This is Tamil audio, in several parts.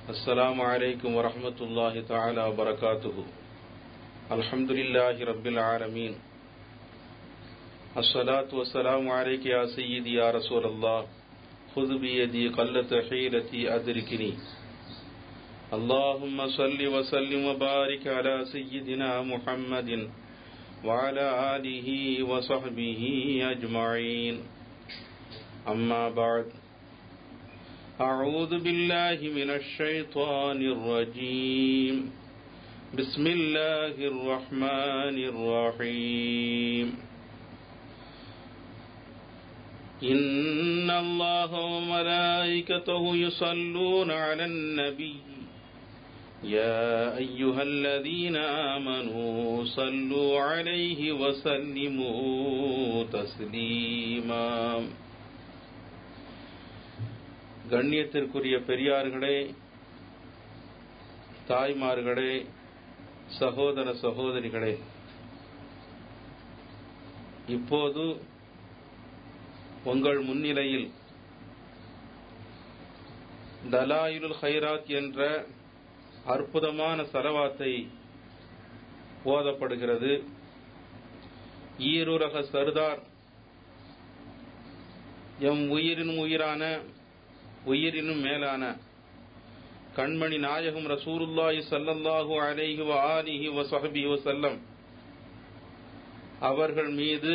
السلام عليكم ورحمة الله تعالى وبركاته الحمد لله رب العالمين الصلاة والسلام عليك يا سيدي يا رسول الله خذ بيدي قلة حيلتي أدركني اللهم صل وسلم وبارك على سيدنا محمد وعلى آله وصحبه أجمعين أما بعد أعوذ بالله من الشيطان الرجيم بسم الله الرحمن الرحيم إن الله وملائكته يصلون على النبي يا أيها الذين آمنوا صلوا عليه وسلموا تسليما கண்ணியத்திற்குரிய பெரியார்களே தாய்மார்களே சகோதர சகோதரிகளே இப்போது உங்கள் முன்னிலையில் தலாயிலுல் ஹைராத் என்ற அற்புதமான சலவாத்தை ஓதப்படுகிறது ஈருலக சர்தார் எம் உயிரின் உயிரான உயிரினும் மேலான கண்மணி நாயகம் ரசூருல்லாஹி சல்லல்லாஹு அலைஹி வ ஆலிஹி வ ஸஹபிஹி வஸல்லம் அவர்கள் மீது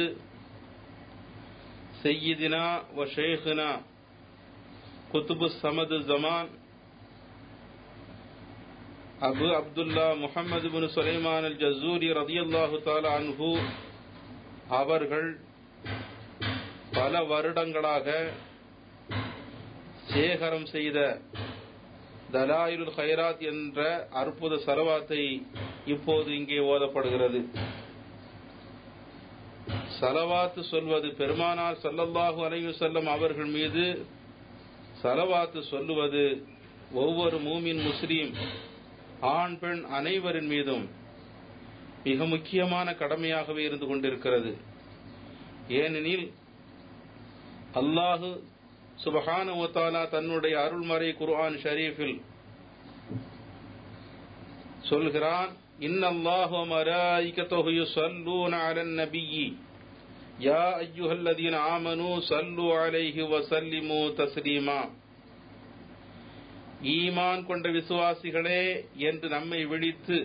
சையீதினா வ ஷேഖுனா குத்துபு சமது ஜமான் அபு அப்துல்லா முஹம்மது பின் சுலைமான் அல் ஜசூரி ரதியல்லாஹு தாலா அன்ஹு அவர்கள் பல வருடங்களாக சேகரம் செய்த தலாயிலுல் ஹைராத் என்ற அற்புத சலவாத்தை இப்போது இங்கே ஓதப்படுகிறது சலவாத்து சொல்வது பெருமானார் சல்லல்லாஹு அலைஹி செல்லம் அவர்கள் மீது சலவாத்து சொல்லுவது ஒவ்வொரு மூமின் முஸ்லீம் ஆண் பெண் அனைவரின் மீதும் மிக முக்கியமான கடமையாகவே இருந்து கொண்டிருக்கிறது ஏனெனில் அல்லாஹு சுபஹான ஒத்தாலா தன்னுடைய அருள்மறை குர்ஆன் ஷரீஃபில் சொல்கிறான் இன்னல்லாஹு மலாயிகத்துஹு யுஸல்லூன அலன் நபியி யா அய்யுஹல்லதீன ஆமனூ ஸல்லு அலைஹி வஸல்லிமு தஸ்லீமா ஈமான் கொண்ட விசுவாசிகளே என்று நம்மை விழித்து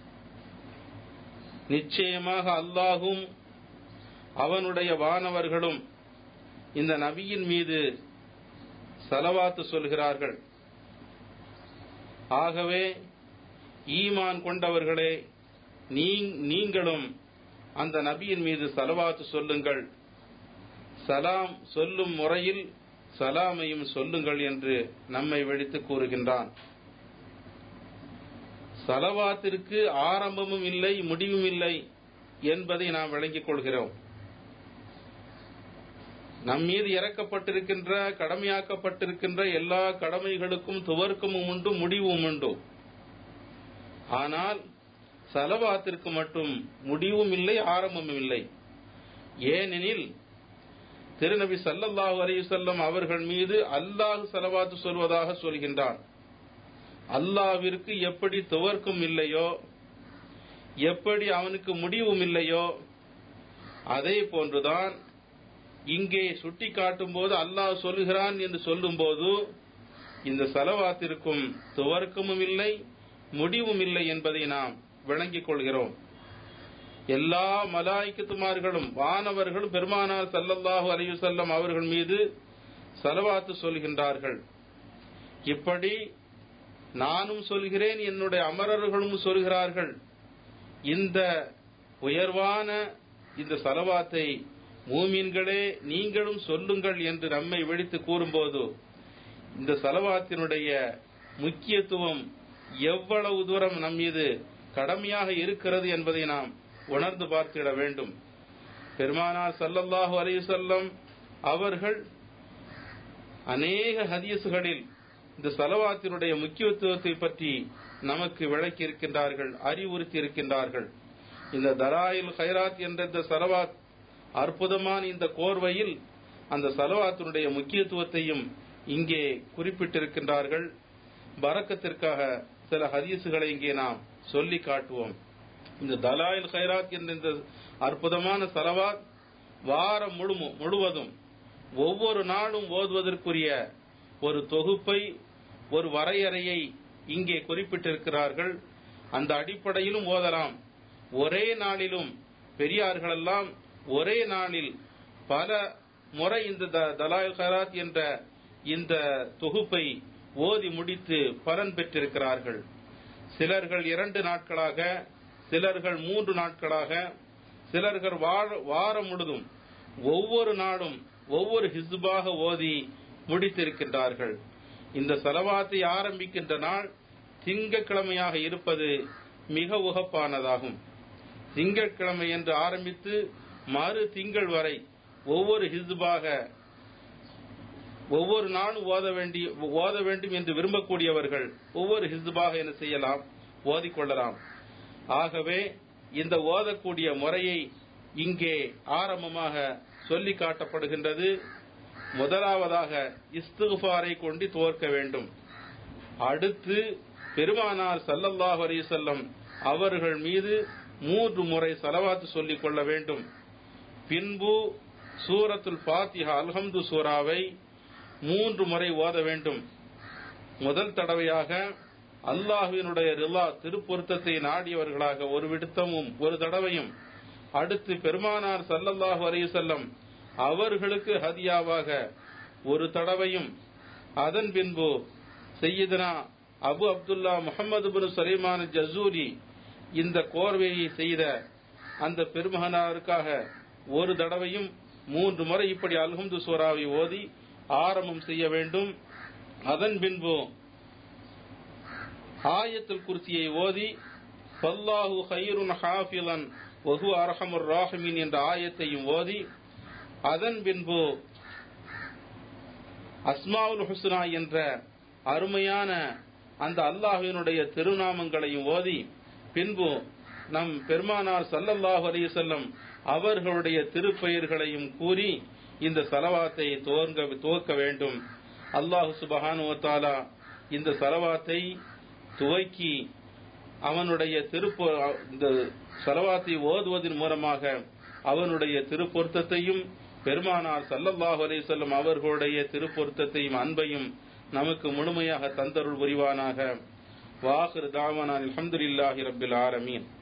நிச்சயமாக அல்லாஹும் அவனுடைய வானவர்களும் இந்த நபியின் மீது சலவாத்து சொல்கிறார்கள் ஆகவே ஈமான் கொண்டவர்களே நீங்களும் அந்த நபியின் மீது சலவாத்து சொல்லுங்கள் சலாம் சொல்லும் முறையில் சலாமையும் சொல்லுங்கள் என்று நம்மை வெடித்து கூறுகின்றான் சலவாத்திற்கு ஆரம்பமும் இல்லை முடிவும் இல்லை என்பதை நாம் விளங்கிக் கொள்கிறோம் நம் மீது இறக்கப்பட்டிருக்கின்ற கடமையாக்கப்பட்டிருக்கின்ற எல்லா கடமைகளுக்கும் துவர்க்கமும் உண்டு முடிவும் உண்டு ஆனால் சலவாத்திற்கு மட்டும் முடிவும் இல்லை ஆரம்பமும் இல்லை ஏனெனில் திருநபி சல்லல்லாஹு அலையுசல்லம் அவர்கள் மீது அல்லாஹ் சலவாத்து சொல்வதாக சொல்கின்றான் அல்லாவிற்கு எப்படி துவர்க்கும் இல்லையோ எப்படி அவனுக்கு முடிவும் இல்லையோ அதே போன்றுதான் இங்கே சுட்டி காட்டும் போது அல்லாஹ் சொல்கிறான் என்று சொல்லும் போது இந்த செலவாத்திற்கும் துவர்க்கமும் இல்லை முடிவும் இல்லை என்பதை நாம் விளங்கிக் கொள்கிறோம் எல்லா மலாய்க்கத்துமார்களும் வானவர்களும் பெருமானார் சல்லல்லாஹு அலையு செல்லம் அவர்கள் மீது செலவாத்து சொல்கின்றார்கள் இப்படி நானும் சொல்கிறேன் என்னுடைய அமரர்களும் சொல்கிறார்கள் இந்த உயர்வான இந்த செலவாத்தை மூமீன்களே நீங்களும் சொல்லுங்கள் என்று நம்மை வெடித்து கூறும்போது இந்த செலவாத்தினுடைய முக்கியத்துவம் எவ்வளவு தூரம் நம் மீது கடமையாக இருக்கிறது என்பதை நாம் உணர்ந்து பார்த்திட வேண்டும் பெருமானார் சல்லல்லாஹு அலையுசல்லம் அவர்கள் அநேக ஹதீசுகளில் இந்த சலவாத்தினுடைய முக்கியத்துவத்தை பற்றி நமக்கு விளக்கி இருக்கின்றார்கள் அறிவுறுத்தி இருக்கின்றார்கள் இந்த தராயில் ஹைராத் என்ற இந்த சலவாத் அற்புதமான இந்த கோர்வையில் அந்த சலவாத்தினுடைய முக்கியத்துவத்தையும் இங்கே குறிப்பிட்டிருக்கின்றார்கள் பறக்கத்திற்காக சில ஹதீசுகளை இங்கே நாம் சொல்லி காட்டுவோம் இந்த தலாயில் ஹைராத் என்ற இந்த அற்புதமான சலவாத் வாரம் முழு முழுவதும் ஒவ்வொரு நாளும் ஓதுவதற்குரிய ஒரு தொகுப்பை ஒரு வரையறையை இங்கே குறிப்பிட்டிருக்கிறார்கள் அந்த அடிப்படையிலும் ஓதலாம் ஒரே நாளிலும் பெரியார்களெல்லாம் ஒரே நாளில் பல முறை இந்த தலாயில் ஹராத் என்ற இந்த தொகுப்பை ஓதி முடித்து பலன் பெற்றிருக்கிறார்கள் சிலர்கள் இரண்டு நாட்களாக சிலர்கள் மூன்று நாட்களாக சிலர்கள் வாரம் முழுதும் ஒவ்வொரு நாளும் ஒவ்வொரு ஹிஸ்பாக ஓதி முடித்திருக்கின்றார்கள் இந்த செலவாத்தை ஆரம்பிக்கின்ற நாள் திங்கக்கிழமையாக இருப்பது மிக உகப்பானதாகும் திங்கட்கிழமை என்று ஆரம்பித்து மறு திங்கள் வரை ஒவ்வொரு ஹிஸ்பாக ஒவ்வொரு நாளும் ஓத வேண்டி ஓத வேண்டும் என்று விரும்பக்கூடியவர்கள் ஒவ்வொரு ஹிஸ்பாக என்ன செய்யலாம் ஓதிக்கொள்ளலாம் ஆகவே இந்த ஓதக்கூடிய முறையை இங்கே ஆரம்பமாக சொல்லி காட்டப்படுகின்றது முதலாவதாக இஸ்துஃபாரை கொண்டு துவர்க்க வேண்டும் அடுத்து பெருமானார் சல்லல்லாஹ் அலிசல்லம் அவர்கள் மீது மூன்று முறை செலவாத்து சொல்லிக் கொள்ள வேண்டும் பின்பு சூரத்துல் பாத்திஹா அல்ஹம்து சூராவை மூன்று முறை ஓத வேண்டும் முதல் தடவையாக அல்லாஹுவினுடைய ரிலா திருப்பொருத்தத்தை நாடியவர்களாக ஒரு விடுத்தமும் ஒரு தடவையும் அடுத்து பெருமானார் சல்லல்லாஹு அலையுசல்லம் அவர்களுக்கு ஹதியாவாக ஒரு தடவையும் அதன் பின்பு செய்யதனா அபு அப்துல்லா முகமது பின் சலீமான் ஜசூரி இந்த கோர்வையை செய்த அந்த பெருமகனாருக்காக ஒரு தடவையும் மூன்று முறை இப்படி அல்ஹம்து சூராவை ஓதி ஆரம்பம் செய்ய வேண்டும் அதன் பின்பு ஆயத்துல் குர்சியை ஓதி பல்லாஹு ஹைருன் ஹாஃபிலன் வஹு அரஹமுர் ராஹிமின் என்ற ஆயத்தையும் ஓதி அதன் பின்பு அஸ்மாவுல் ஹுஸ்னா என்ற அருமையான அந்த அல்லாஹினுடைய திருநாமங்களையும் ஓதி பின்பு நம் பெருமானார் சல்லல்லாஹு அலிசல்லம் அவர்களுடைய திருப்பெயர்களையும் கூறி இந்த சலவாத்தை துவங்க துவக்க வேண்டும் அல்லாஹு சுபஹானுவத்தாலா இந்த சலவாத்தை துவக்கி அவனுடைய திருப்பொ இந்த சலவாத்தை ஓதுவதன் மூலமாக அவனுடைய திருப்பொருத்தத்தையும் பெருமானார் சல்லல்லாஹு அலிசல்லம் அவர்களுடைய திருப்பொருத்தத்தையும் அன்பையும் நமக்கு முழுமையாக தந்தருள் புரிவானாக வாஹிர் தாவானான் அலமதுல்லாஹி ரபில் ஆலமீன்